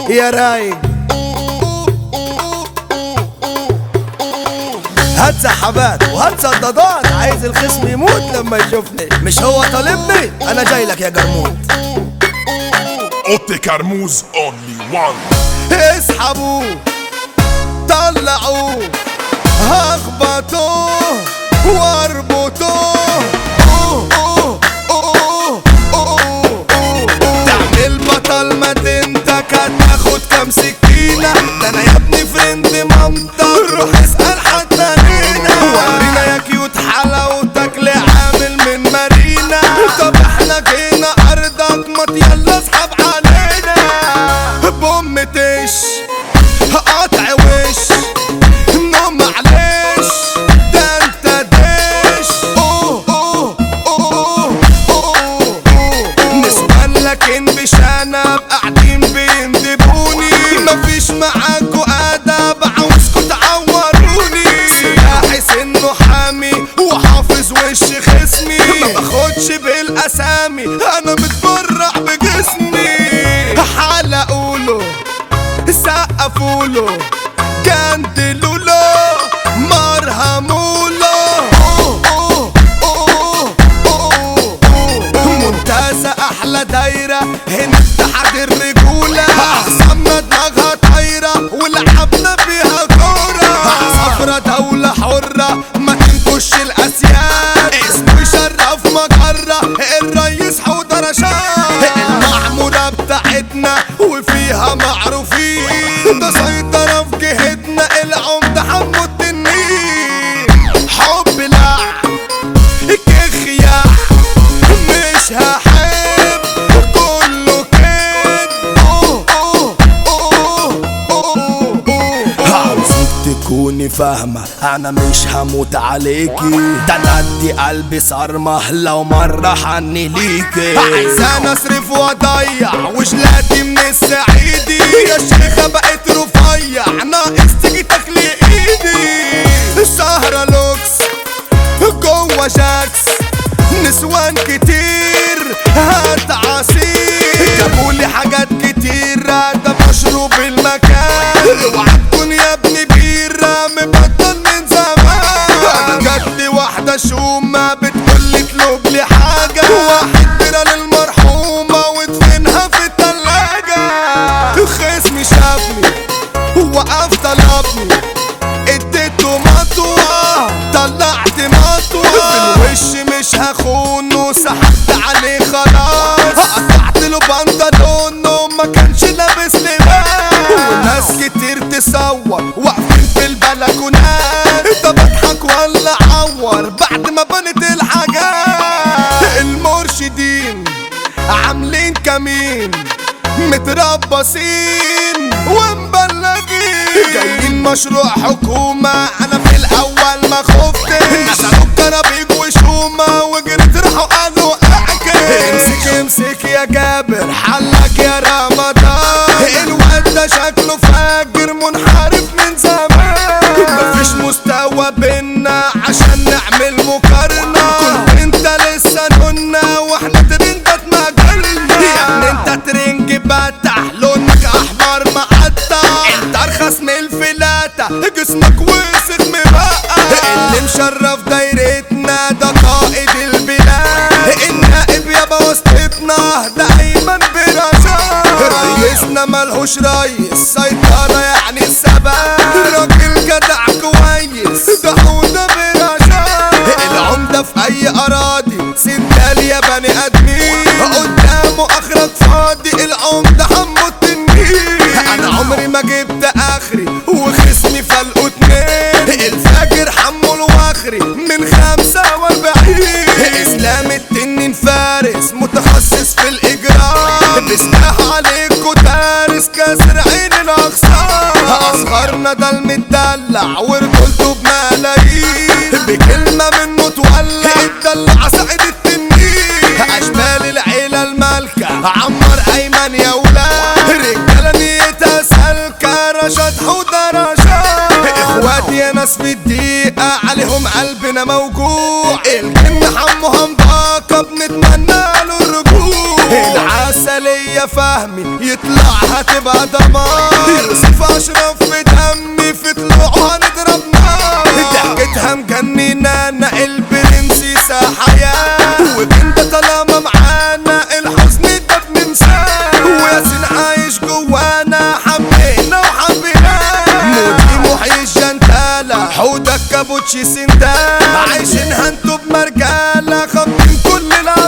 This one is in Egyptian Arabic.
يا رايق هات سحبات وهات صدادات عايز الخصم يموت لما يشوفني مش هو طالبني انا جاي لك يا جرموت اوتي كرموز اونلي وان اسحبوه طلعوه هخبطوه واربطوه أوه، أوه، أوه، أوه، أوه. تعمل بطل ما تنتك هتاخد كام سكينة ده انا يا ابني فريند مامتك روح اسأل حتى هنا ورينا يا كيوت حلاوتك لعامل من مارينا طب احنا جينا ارضك ما يلا اسحب علينا بوم تش قطع وش نو معلش ده انت دش اوه اوه اوه اوه اوه نسوان لكن بشنب قاعدين بيندبوني مفيش معاكوا ادب عاوزكوا تعوروني سلاحي سنه حامي وحافظ وش خصمي ما باخدش بالاسامي انا متبرع بجسمي حلقوله سقفوله جندلوله مرهموله أوه، أوه، أوه، أوه، أوه. ممتازة أحلى دايرة هنا اتحاد الرجولة أحسن دماغها طايرة ولعبنا فيها كورة صفرة دولة حرة ما تنكش الأسياد اسمه يشرف مجرة الريس حوضر شاه المعمورة بتاعتنا وفيها معروفين ده سيطرة في جهتنا العمدة حمو التنين حب لا كخيا مش هحب كله كده أوه، أوه، أوه، أوه، أوه. عاوزك تكوني فاهمة أنا مش هموت عليكي ده أنا أدي قلبي صرمة لو مرة حني ليكي عايزان أصرف وأضيع وجلاتي من السعيدي يا شيخة بقيت رفيع ناقص تيجي تاكلي إيدي السهرة لوكس جوه جاكس نسوان كتير هات عصير جابولي حاجات كتير ده مشروب المكان اوعى تكون يا ابني بيرة مبطل من زمان جات لي واحدة شومة بتقولي اطلب لي حاجة واحد بيرة للمرحومة وادفنها في التلاجة خصمي شافني وقف طلبني اديته مطوة طلعت مطوة في الوش مش هخونه سحبت عليه خلاص قطعت له بنطلونه ما كانش لابس لباس وناس كتير تصور واقفين في البلكونات طب اضحك ولا اعور بعد ما بنت الحاجات المرشدين عاملين كمين متربصين ومبلغين جايين مشروع حكومة أنا في الأول ما خفتش نزلوا بكرابيج وشومة وجريت راحوا قالوا احكي امسك امسك يا جابر حلك يا رمضان الواد ده شكله فاجر منحرف من زمان مفيش مستوى بينا عشان نعمل مقارنة كنت انت لسه نونا واحنا ترندات مجالنا يا ابني انت ترنج بتاع لونك احمر مقطع انت ارخص من الفلاتة جسمك وسخ مبقع اللي مشرف دايرتنا ده قائد البلاد النائب يابا وسطتنا دايما برشاد رئيسنا ملهوش ريس سيطرة يعني الثبات راجل جدع كويس ده حوده برشاد العمدة في أي أراضي سندال يا بني آدمين قدامه آخرك فاضي العمدة حمو التنين أنا عمري ما جبت آخري وخصمي فلقوا اتنين الفاجر حمو الواخري من خمسة واربعين إسلام التنين فارس متخصص في الإجرام بسلاح عليكوا دارس كسر عين الأخصام أصغرنا ده المدلع ورجولته بملايين بكلمة منه تولع اتدلع سعيد التنين أشبال العيلة المالكة عمر أيمن يا ولاد رجالة نيتها سالكة رشاد حودة رشاد اخواتي يا ناس في الدقيقة عليهم قلبنا موجوع الجن حمو هنباقة بنتمنى له الرجوع العسلية يا فهمي يطلع هتبقى دمار يوسف اشرف في دمي في طلوعه هنضرب نار ضحكتها مجننانا البرنسيسة حياة وانت طالما معانا الحزن ده بننساه وياسين عايش جوانا حبينا وحبيناه مودي محيي الجنتالة حودك كابوتشي سندال عايشين هنتو بمرجالة خابطين كل الأرض